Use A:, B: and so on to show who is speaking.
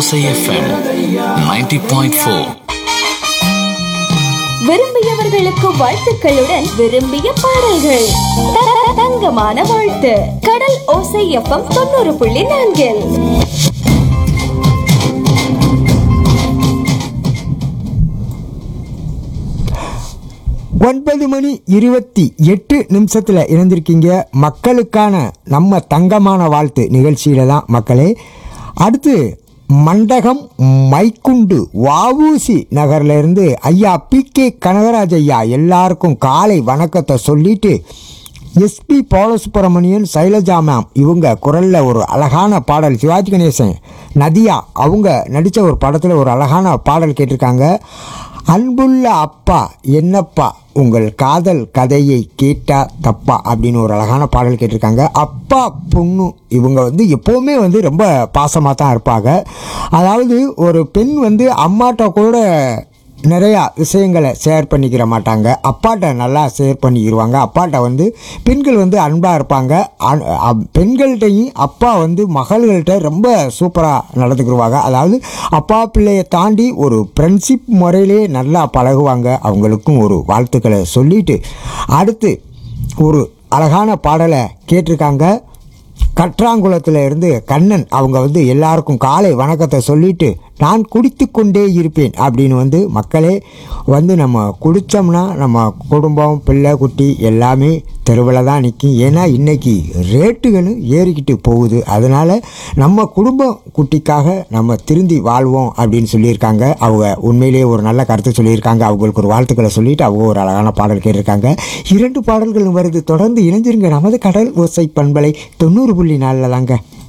A: ஓசை எஃப்எம் 90.4
B: விரும்பியவர்களுக்கு வாழ்த்துக்களுடன் விரும்பிய பாடல்கள் த- தங்கமான வாழ்த்து கடல் ஓசை எஃப்எம் தொண்ணூறு புள்ளி நான்கில்
C: ஒன்பது மணி இருபத்தி எட்டு நிமிஷத்தில் இணைந்திருக்கீங்க மக்களுக்கான நம்ம தங்கமான வாழ்த்து நிகழ்ச்சியில தான் மக்களே அடுத்து மண்டகம் மைக்குண்டு வஉசி நகர்ல இருந்து ஐயா பி கே கனகராஜ் ஐயா எல்லாருக்கும் காலை வணக்கத்தை சொல்லிட்டு எஸ்பி பாலசுப்ரமணியன் சைலஜா மேம் இவங்க குரலில் ஒரு அழகான பாடல் சிவாஜி கணேசன் நதியா அவங்க நடித்த ஒரு படத்தில் ஒரு அழகான பாடல் கேட்டிருக்காங்க அன்புள்ள அப்பா என்னப்பா உங்கள் காதல் கதையை கேட்டா தப்பா அப்படின்னு ஒரு அழகான பாடல் கேட்டிருக்காங்க அப்பா பொண்ணு இவங்க வந்து எப்போவுமே வந்து ரொம்ப பாசமாக தான் இருப்பாங்க அதாவது ஒரு பெண் வந்து அம்மாட்ட கூட நிறையா விஷயங்களை ஷேர் பண்ணிக்கிற மாட்டாங்க அப்பாட்ட நல்லா ஷேர் பண்ணிக்கிடுவாங்க அப்பாட்ட வந்து பெண்கள் வந்து அன்பாக இருப்பாங்க அ- அ- பெண்கள்கிட்டையும் அப்பா வந்து மகள்கள்கிட்ட ரொம்ப சூப்பராக நடந்துக்கிடுவாங்க அதாவது அப்பா பிள்ளையை தாண்டி ஒரு ஃப்ரெண்ட்ஷிப் முறையிலே நல்லா பழகுவாங்க அவங்களுக்கும் ஒரு வாழ்த்துக்களை சொல்லிட்டு அடுத்து ஒரு அழகான பாடலை கேட்டிருக்காங்க கற்றாங்குளத்தில் இருந்து கண்ணன் அவங்க வந்து எல்லாருக்கும் காலை வணக்கத்தை சொல்லிட்டு நான் குடித்து கொண்டே இருப்பேன் அப்படின்னு வந்து மக்களே வந்து நம்ம குடித்தோம்னா நம்ம குடும்பம் பிள்ளை குட்டி எல்லாமே தெருவில் தான் நிற்கும் ஏன்னா இன்னைக்கு ரேட்டுகளும் ஏறிக்கிட்டு போகுது அதனால் நம்ம குடும்ப குட்டிக்காக நம்ம திருந்தி வாழ்வோம் அப்படின்னு சொல்லியிருக்காங்க அவங்க உண்மையிலேயே ஒரு நல்ல கருத்து சொல்லியிருக்காங்க அவங்களுக்கு ஒரு வாழ்த்துக்களை சொல்லிட்டு அவங்க ஒரு அழகான பாடல் கேட்டிருக்காங்க இரண்டு பாடல்களும் வருது தொடர்ந்து இணைஞ்சிருங்க நமது கடல் ஓசை பண்பலை தொண்ணூறு புள்ளி நாலில் தாங்க